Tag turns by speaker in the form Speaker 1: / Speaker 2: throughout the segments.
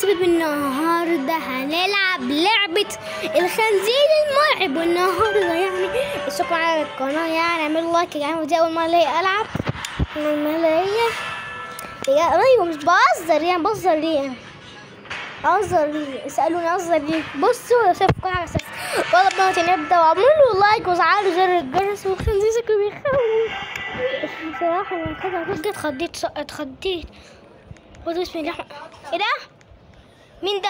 Speaker 1: حبايبي النهارده هنلعب لعبة الخنزير المرعب والنهارده يعني اشتركوا على القناة يعني اعملوا لايك يا جماعة ودي أول مرة ليا ألعب أول مرة ليا يا أيوة مش بهزر يعني بهزر ليه أهزر ليه اسألوني أهزر ليه بصوا شايف كل حاجة شايف والله بنات نبدأ واعملوا لايك وزعلوا زر الجرس والخنزير شكله بيخوف بس بصراحة أنا كده جد اتخضيت اتخضيت قول بسم الله ايه ده؟ مين ده؟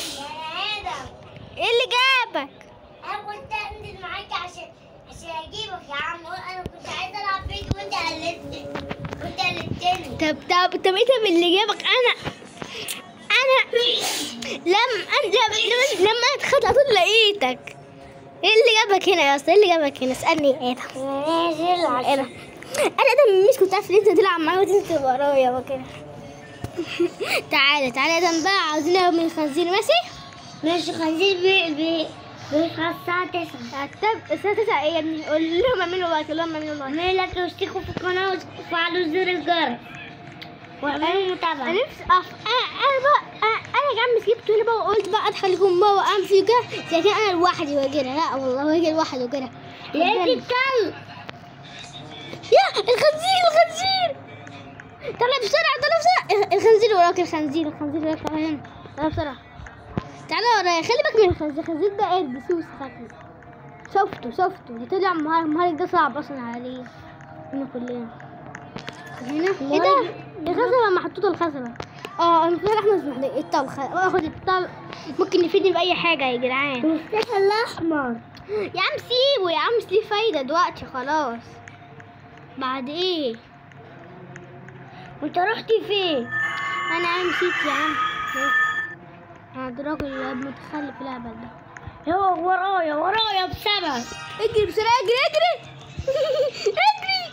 Speaker 1: ايه اللي جابك؟
Speaker 2: انا كنت انزل معاك عشان عشان اجيبك يا عم انا كنت عايز العب فيك وانت قلدتني وانت قلدتني
Speaker 1: طب طب طب ايه طب اللي جابك انا انا لم أنا لم لما لما انا اتخذت على طول لقيتك ايه اللي جابك هنا يا اسطى ايه اللي جابك هنا اسالني ايه ده
Speaker 2: نازل
Speaker 1: ايه ده انا ده مش كنت عارف ان انت تلعب معايا وانت تبقى ورايا وكده تعالى تعالى يا دم بقى عاوزين نلعب من الخنزير ماشي
Speaker 2: ماشي خنزير بي بي بيصحى الساعة 9
Speaker 1: طب الساعة 9 ايه يا ابني قول لهم اعملوا لايك قول لهم اعملوا لايك
Speaker 2: اعملوا لك واشتركوا في القناة وفعلوا زر الجرس واعملوا متابعة
Speaker 1: انا نفسي أف... انا انا بقى انا أنا يا عم سكت هنا بقى وقلت بقى ادخل لكم بقى وامشي كده زي كده انا لوحدي وكده لا والله واجي لوحدي وكده
Speaker 2: لقيت الكلب
Speaker 1: يا الخنزير الخنزير طلع بسرعة طلع بسرعة الخنزير وراك الخنزير الخنزير وراك تعالى هنا طلع بسرعة تعالى ورايا خلي بالك من الخنزير الخنزير ده قرد سوس شكله شفته شفته ده طلع مهار مهار ده صعب اصلا عليه هنا كلنا هنا ايه ده الخزبة محطوطة الخزبة اه المفتاح الاحمر مش محتاج الطبخة اخد الطبخ ممكن يفيدني بأي حاجة يا جدعان
Speaker 2: المفتاح الاحمر
Speaker 1: يا عم سيبه يا عم مش ليه فايدة دلوقتي خلاص بعد ايه
Speaker 2: وانت رحتي فين؟
Speaker 1: انا انا مشيت يا عم هذا الراجل متخلف الهبل ده
Speaker 2: هو ورايا ورايا بسبب
Speaker 1: اجري بسرعة اجري اجري اجري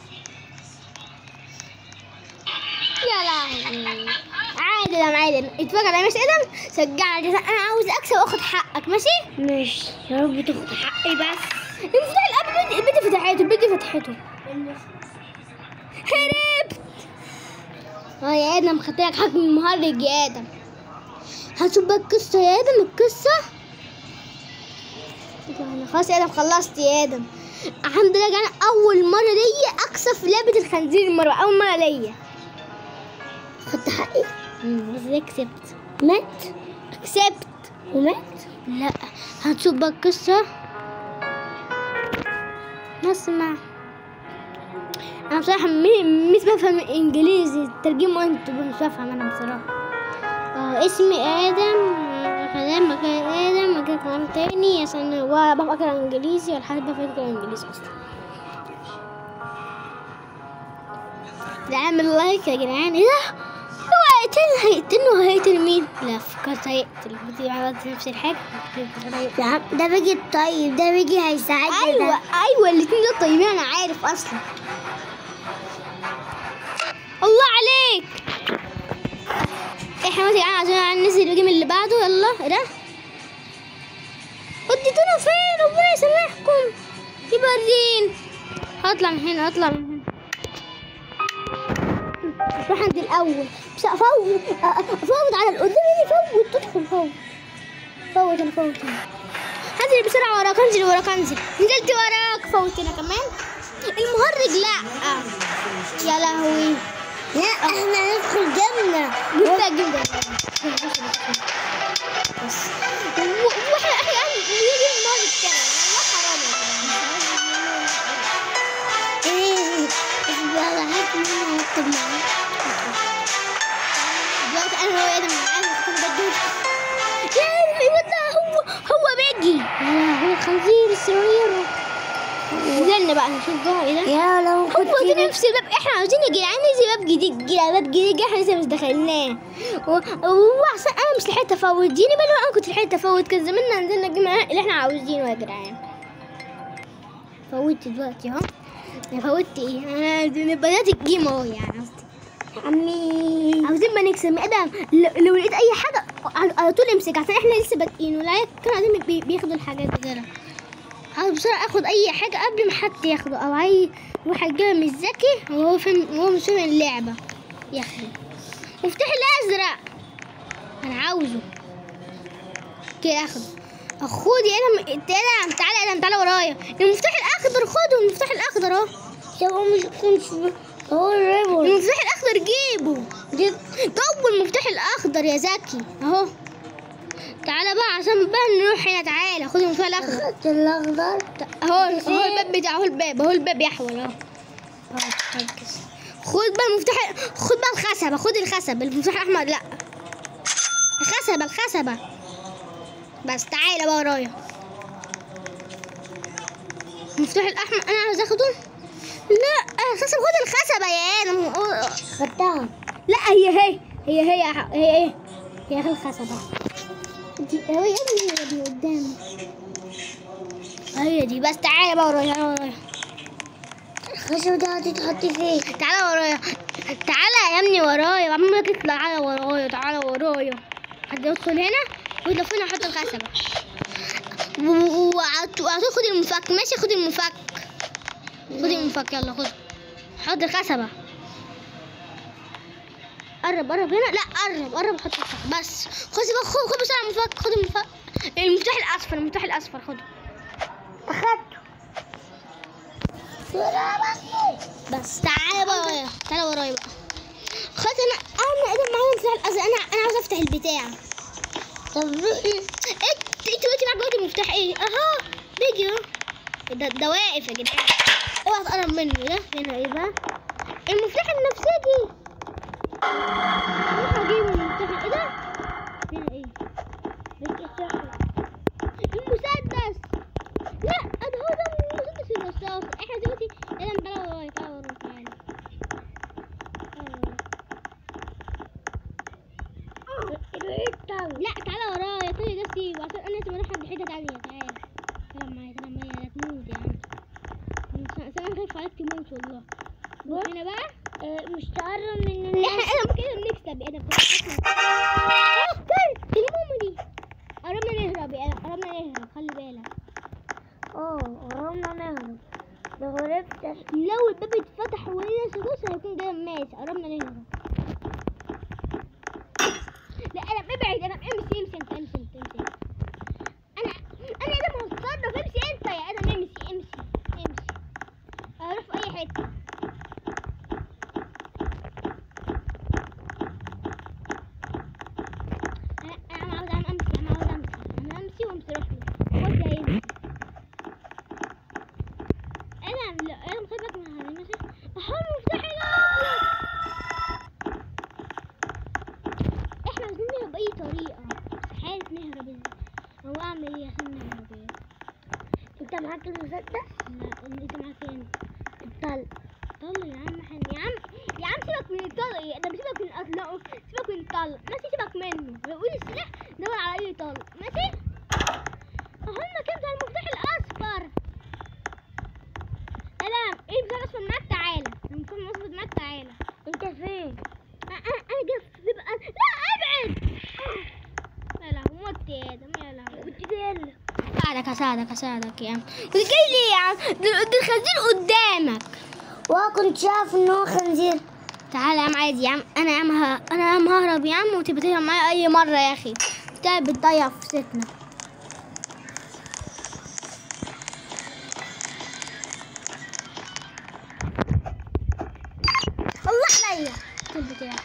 Speaker 1: يا لهوي عادل يا معادن اتفرج على ماشي ادم شجعني انا عاوز اكسب واخد حقك ماشي
Speaker 2: ماشي يا رب تاخد حقي بس
Speaker 1: المفتاح الاب البنت فتحته البنت فتحته هربت اه يا ادم خدتلك حق من مهرج يا ادم هتشوف بقى القصة يا ادم القصة يعني خلاص يا ادم خلصت يا ادم الحمد لله انا اول مرة ليا اكسب في لعبة الخنزير المرة اول مرة ليا
Speaker 2: خدت حقي
Speaker 1: أمم، ازاي كسبت
Speaker 2: مات
Speaker 1: كسبت
Speaker 2: ومات
Speaker 1: لا هتشوف بقى القصة نسمع انا بصراحة م- مش بفهم انجليزي ترجمه انت مش بفهم انا بصراحة آه اسمي ادم آه، كلام مكان ادم مكان كلام تاني عشان ولا بفهم اقرا انجليزي ولا حد بفهم اقرا انجليزي اصلا ده اعمل لايك يا جدعان ايه ده هو هيقتل هيقتلني وهيقتل مين؟ لا فكرت هيقتل بدي عملت نفس الحاجة
Speaker 2: يا عم ده بيجي الطيب ده بيجي هيساعدني
Speaker 1: ايوه
Speaker 2: ده.
Speaker 1: ايوه الاتنين دول طيبين انا عارف اصلا الله عليك احنا دلوقتي قاعدين عشان ننزل الجيم اللي بعده يلا ايه ده وديتونا فين ربنا يسامحكم يبردين هطلع من هنا هطلع من هنا روح عند الاول بس افوت افوت على اللي قدامي فوت تدخل فوت فوت انا فوت هنا هنزل بسرعة وراك انزل وراك انزل نزلت وراك فوت انا كمان المهرج لا يا لهوي
Speaker 2: لا احنا ندخل جنة
Speaker 1: جبتها جدا بس و- واحنا احنا قاعد نيجي المهرج تاني والله حرام
Speaker 2: ايه يلا هات منها واكتب معاك
Speaker 1: دلوقتي انا هو ادم معانا كنا بدوش يا الواد ده هو هو بيجي يا هو الخنزير الصغير نزلنا بقى نشوف جوه ايه ده
Speaker 2: يا لو كنت
Speaker 1: هو ده نفس الباب احنا عاوزين يا جدعان ننزل باب جديد جديد باب جديد احنا لسه مش دخلناه و- واحسن انا مش لحقت افوت ديني بل انا كنت لحقت افوت كان زماننا نزلنا الجيم اللي احنا عاوزينه يا جدعان فوتت دلوقتي اهو انا فوتت ايه انا بدات الجيم اهو يعني قصدي
Speaker 2: عمي
Speaker 1: عاوزين ما نكسب ادم ل- لو لقيت اي حاجه على على طول امسك عشان احنا لسه بادئين والعيال كانوا قاعدين بي- بياخدوا الحاجات دي عاوز بسرعه اخد اي حاجه قبل ما حد ياخده او اي واحد جاي مش ذكي وهو فاهم وهو مش فاهم اللعبه ياخده مفتاح الازرق انا عاوزه كده اخده خد يا ادم تعالى تعالى يا ادم تعالى ورايا المفتاح الاخضر خده المفتاح الاخضر اهو
Speaker 2: هو مش كنت هو الريبون
Speaker 1: المفتاح الاخضر جيبه جيب طب المفتاح الاخضر يا زكي اهو تعالى بقى عشان بقى نروح هنا تعالى خد المفتاح الاخضر
Speaker 2: اخدت الاخضر
Speaker 1: اهو اهو الباب بتاعه اهو الباب اهو الباب يحول اهو خد بقى المفتاح خد بقى الخشبة خد الخشبة المفتاح الأحمر لأ الخشبة الخشبة بس تعالى بقى ورايا المفتاح الأحمر أنا عايز أخده لا الخشبة خد الخشبة يا آدم
Speaker 2: خدتها
Speaker 1: لا هي هي هي هي يا ح- هي ايه هي هي الخشبة دي هي هي دي قدامي هي دي بس تعالى بقى ورايا تعالى ورايا
Speaker 2: الخشب ده هتتحط فين
Speaker 1: تعالى ورايا تعالى يا ابني ورايا عمال لك تعالى ورايا تعالى ورايا حد يدخل هنا ويدخل فينا حط الخشبة و- و- وعط- وهتاخد المفك ماشي خد المفك خد المفك يلا خد حط الخشبة قرب قرب هنا لا قرب قرب حط الخشبة بس خد بقى خد خد بسرعة المفك خد المفك المفتاح الأصفر المفتاح الأصفر خده
Speaker 2: اخدته
Speaker 1: بس تعالى بقى ورايا تعالى ورايا بقى خلاص انا انا انا معايا مفتاح الازرق انا انا عاوز افتح البتاع
Speaker 2: طب
Speaker 1: انت انت دلوقتي معاك دلوقتي مفتاح ايه اهو بيجي اهو ده, ده واقف يا جدعان اوعى تقرب منه ده هنا ايه بقى المفتاح النفسجي اروح اجيب المفتاح ايه ده هنا ايه المسدس لا ده هو ده المسدس الرصاص احنا دلوقتي انا تعالى ورايا تعالى ورايا تعالى تعالى. لا تعالى ورايا كل ده سيبه عشان انا لازم اروح عند حته تانية تعالى تعالى معايا تعالى معايا لا تموت يا عم عشان انا خايف عليك تموت والله روح هنا بقى
Speaker 2: مش تقرب من
Speaker 1: احنا
Speaker 2: الناس
Speaker 1: انا كده بنكسب ايه ده اه كل الماما دي قربنا نهرب يا آدم، قربنا نهرب خلي بالك
Speaker 2: اه قربنا نهرب لو عرفت
Speaker 1: لو الباب اتفتح ولينا سدوس هيكون ده ماشي قربنا نهرب لا انا ابعد انا امشي امشي انت امشي انت امشي انا انا يا ادم هتصرف امشي انت يا ادم امشي امشي امشي اروح في اي حته انا انا عاوز انا امشي انا عاوز امشي انا امشي وامشي روح له خد يا يمشي انا لا انا مخيبك من هذا ماشي اهو المفتاح الابيض احنا عايزين نهرب باي طريقه بس عارف نهرب ازاي هو اعمل ايه عشان نهرب ايه
Speaker 2: انت معاك المسدس
Speaker 1: لا اللي انت معاك فين
Speaker 2: الطلق
Speaker 1: طل يا عم حن يا عم يا عم سيبك من الطلق يا ده سيبك من الاطلاق سيبك من الطلق ماشي سيبك منه لو قول السلاح دور على اي طلق ماشي اهو المكان بتاع المفتاح الاصفر سلام ايه المفتاح الاصفر معاك تعالى المفتاح الاصفر معاك تعالى
Speaker 2: انت فين
Speaker 1: انا انا جبت تبقى لا ابعد يا لهوي موت يا ادم يا لهوي
Speaker 2: كنت فين
Speaker 1: اساعدك اساعدك اساعدك يا عم كنت جاي ليه يا عم ده ده الخنزير قدامك
Speaker 2: وكنت شايف ان هو خنزير
Speaker 1: تعالى يا عم عادي يا عم انا يا عم ه... انا يا عم ههرب يا عم وتبقى تهرب معايا اي مره يا اخي انت بتضيع فرصتنا الله عليا الطول بتاعي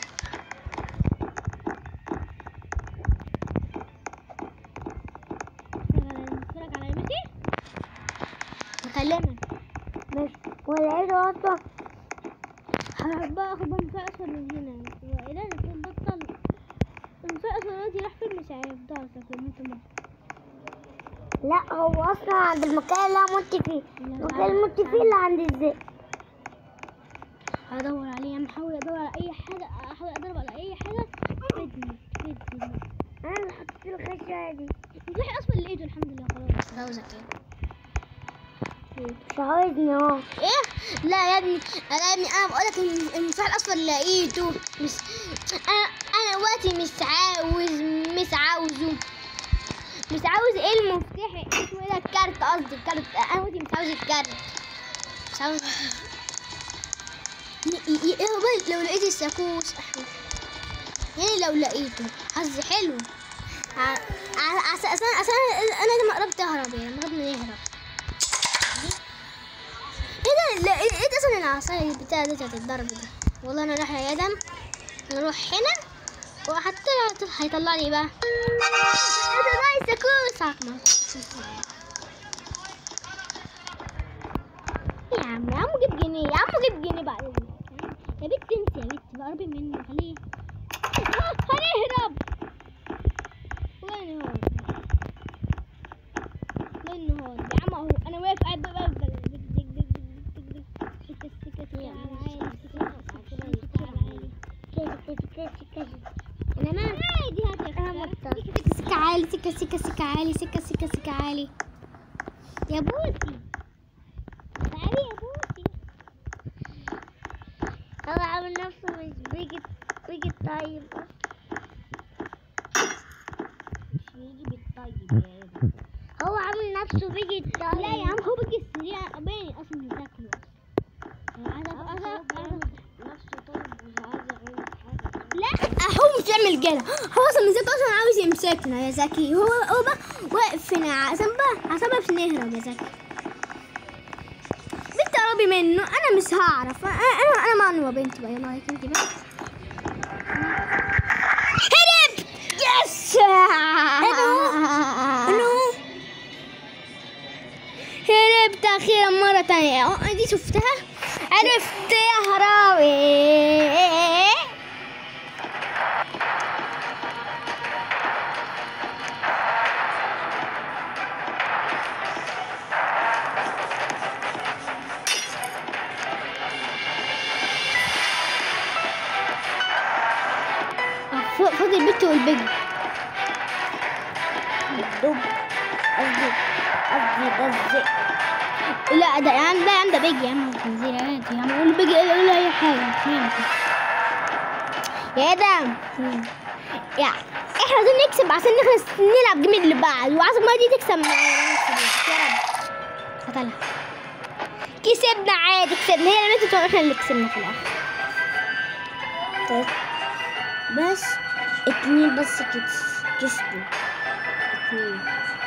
Speaker 1: اتفرج على ميسي بكلمك
Speaker 2: بس ولقيته اصلا
Speaker 1: هروح بقى اخد منفعة اصفر من هنا والى يكون بطل المنفعة اصفر دلوقتي راح فين مش عارف ضعفك لما انت مت
Speaker 2: لا هو اصلا عند المكان اللي انا مت فيه المكان اللي مت فيه اللي عند الذئب
Speaker 1: هدور عليه انا احاول ادور على اي حاجة احاول ادور على اي حاجة تفيدني تفيدني
Speaker 2: انا اللي حطيت الخشبه دي
Speaker 1: المفتاح الاصفر لقيته الحمد لله خلاص جوزك ايه
Speaker 2: مش عاوزني اهو
Speaker 1: ايه لا يا ابني انا يا ابني انا بقول لك المفتاح الاصفر لقيته مش انا انا دلوقتي مش عاوز مش عاوزه مش عاوز ايه المفتاح اسمه ايه ده الكارت قصدي الكارت انا دلوقتي مش عاوز الكارت مش عاوز ي- ي- ي- هو بقى لو لقيت الساكوس احنا يعني لو لقيته حظي حلو ع- ع- عس- عشان عشان انا لما قربت اهرب يعني لما قربنا نهرب ايه ده لا، ايه ده اصلا العصاية بتاع دي بتاعت الضرب ده والله انا رايح يا ادم نروح هنا وحتى هيطلع لي بقى ايه ده نايس كوسك يا عم يا عم جيب جنيه يا عم جيب جنيه بعد اذنك يا بنت انت يا بنت بقربي منه خليه آه، هنهرب وين هو وين هو يا عم اهو انا واقف قاعد بقى دق دق دق دق دق دق سكة سكة سكة عالي انا ما عادي هات سكة سكة عالي سكة سكة سكة عالي سكة سكة سكة عالي يا بوسي تعالي يا بوسي
Speaker 2: هو عامل نفسه مش بيجي بيجي طيب
Speaker 1: مش يجي بالطيب يا ابني
Speaker 2: هو عامل نفسه بيجي طيب
Speaker 1: لا يا عم هو بيجي السريع باين اصلا ذاكره
Speaker 2: نفسه طيب مش عايز يعمل حاجة
Speaker 1: لا هو مش بيعمل كده هو اصلا من ذاته اصلا عاوز يمسكنا يا زكي هو هو بقى واقف هنا عشان بقى عشان بقى نهرب يا زكي بنت قربي منه انا مش هعرف انا انا انا معنوى بنت بقى يلا هيك انت بقى هرب يس انو هربت اخيرا مرة تانية اه دي شفتها عرفت يا هراوي ف- فاضل البت والبيج
Speaker 2: دب قصدي قصدي قصدي
Speaker 1: لا ده يا عم ده يا عم ده بيج يا عم خنزير عادي يا عم قول بيج قول له اي حاجه مش ممكن. يا ادم يا احنا عايزين نكسب عشان نخلص نلعب جيم اللي بعد وعايزك ما دي تكسب معايا يا رب قتلها كسبنا عادي كسبنا هي اللي ماتت واحنا اللي كسبنا في الاخر
Speaker 2: طيب بس اتنين بس كس- كسبوا اتنين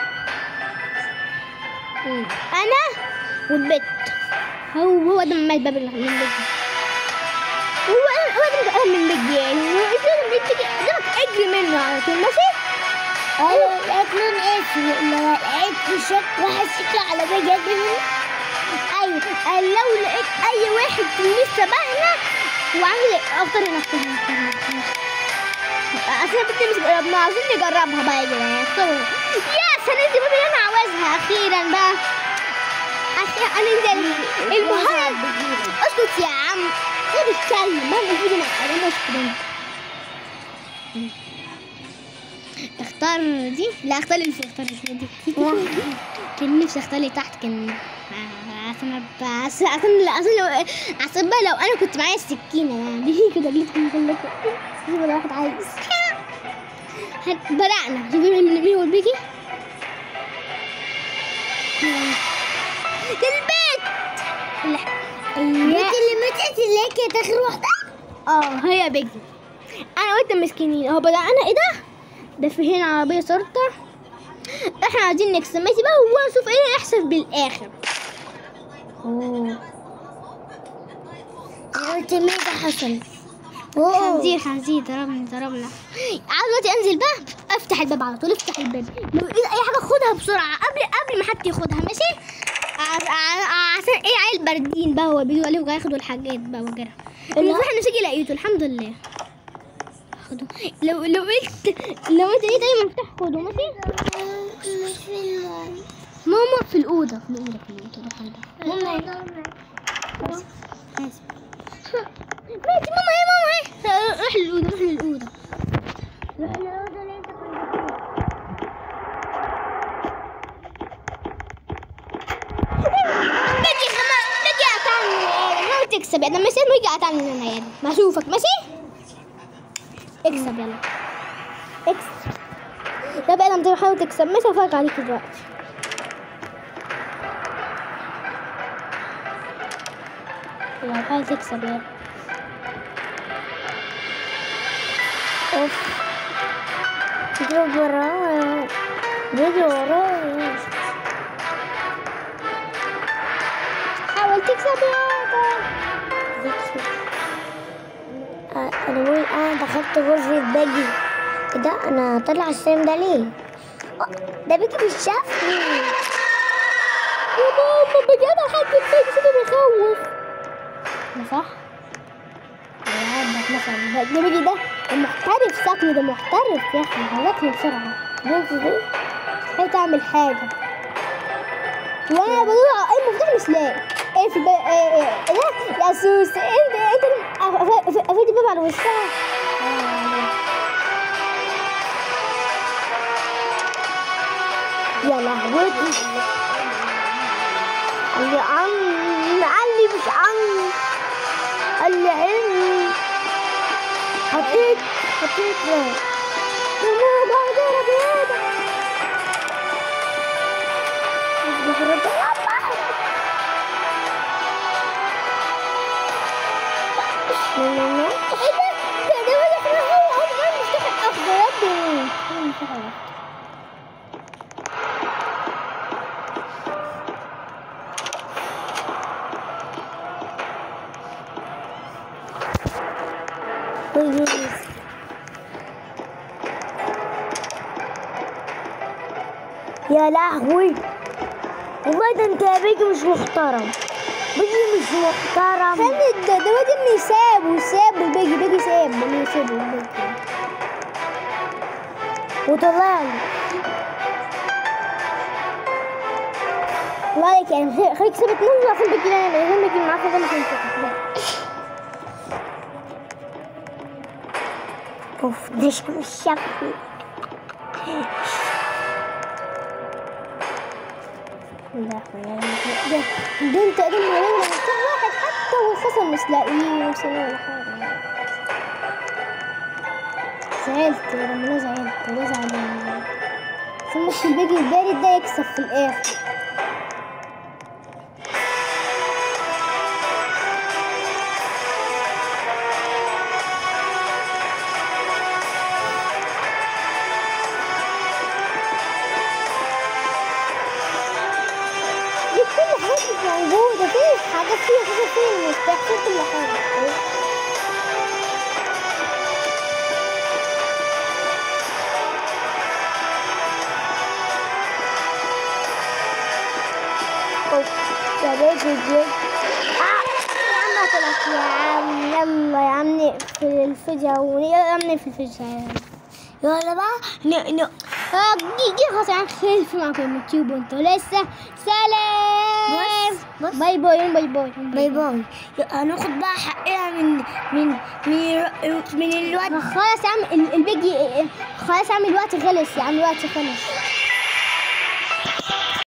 Speaker 1: مم. انا والبت هو هو ده ما الباب اللي من البيت هو هو ده اللي من البيت يعني هو ده من البيت ده اجري منه على طول ماشي
Speaker 2: ايوه لكن اسمه لو لقيت في شك واحد شكله على بجد
Speaker 1: ايوه قال لو لقيت اي واحد لسه سبقنا وعامل اختار هنا اختار هنا اختار هنا اختار هنا. اصل انا بدي مش جربنا عاوزين نجربها بقى يا جدعان اختاروا يا سنة دي اللي انا عاوزها اخيرا بقى عشان انزل المهم اسكت يا عم خد اتكلم ما المفروض انا انا اسكت انت اختار دي لا اختار اللي فوق اختار اللي فوق دي كان نفسي اختار اللي تحت كان عشان ابقى عشان عشان عشان لو عشان بقى لو انا كنت معايا السكينه يعني كده جبتكم كلكم شوف ولا واحد عايز هت- بدأنا شوف مين مين هو البيكي ده البيت
Speaker 2: انت
Speaker 1: لا
Speaker 2: اللي ماتت اللي هي كانت اخر واحده
Speaker 1: اه هي بيجي انا وانت مسكينين اهو بدأنا ايه ده ده في هنا عربية شرطة احنا عايزين نكسب ماشي بقى ونشوف ايه اللي يحصل بالاخر اوه
Speaker 2: قلت مين ده حصل
Speaker 1: خنزير خنزير ضربني ضربنا عاوز دلوقتي انزل بقى افتح الباب على طول افتح الباب لو لقيت اي حاجه خدها بسرعه قبل قبل ما حد ياخدها ماشي ع- ع- عشان ايه عيل باردين بقى هو بيجوا عليه وياخدوا الحاجات بقى وغيرها المفروض احنا نيجي لقيته الحمد لله خدوا لو لو انت لو انت لقيت اي مفتاح خده ماشي
Speaker 2: مش في الماء
Speaker 1: ماما في الاوضه في الاوضه في الاوضه روح عندها
Speaker 2: ماما
Speaker 1: آسف. ماشي ماما ايه ماما ايه روح للاوضه روح للاوضه نجي خلاص نجي قطعني ما تكسب يعني ماشي نجي قطعني انا يعني ما اشوفك ماشي اكسب يلا اكسب لا بقى انت حاول تكسب ماشي هفرج عليك دلوقتي يلا حاول تكسب يلا اوف بيجري ورايا بيجري ورايا حاول تكسب يا انا بقول انا دخلت غرفة باجي كده انا طلع السلم ده ليه؟ آه، ده بيجي مش شافني يا ماما بجد حد الباجي كده بيخوف ده صح؟ يا عندك مثلا ده بيجي ده المحترف ساكني ده محترف يا اخي هلكني بسرعة بص دي هي تعمل حاجة وانا بدور على اي مفتاح مش لاقي ايه في بقى ايه ايه لا يا سوس انت انت قفلت الباب على وشها يا لهوي قال لي عم قال لي مش عم قال لي عمي حطيت حطيت لا يا ماما بقدر بيدك اصبح رب ايه ده؟ ده ده ولا احنا هو هو كمان مفتاح الاخضر يا ابني هو المفتاح الاخضر يا لهوي والله ده انت يا بيجي مش محترم بيجي مش محترم خلي ده ده واد ابني ساب وساب البيجي بيجي ساب اللي ساب البيجي وطلع لي الله عليك يعني خليك سابت نوم عشان بيجي لنا لازم بيجي معاك ده مش هينفع اوف ده مش شافني لا ده ده انت ده ولا مفتاح واحد حتى والخصم مش لاقيه ومش لاقيه ولا حاجه زعلت لما انا زعلت انا زعلان ثم الباقي البارد ده يكسب في الاخر دي كل حاجة مش موجودة في حاجات فيها حاجة فيها المفتاح في كل حاجة أوف، يا بيجي بيجي آه، يا عم طلعت يا عم يلا يا عم نقفل الفيديو يلا يا عم نقفل الفيديو يلا بقى ن ن آه، دي دي خلاص يعني خلف معكم اليوتيوب وانتوا لسه سلام
Speaker 2: بص، بص.
Speaker 1: باي باي باي باي
Speaker 2: باي باي هناخد بقى حقنا من من من من الواد
Speaker 1: خلاص يا عم ال- البيجي خلاص يا عم الوقت خلص يا عم الوقت خلص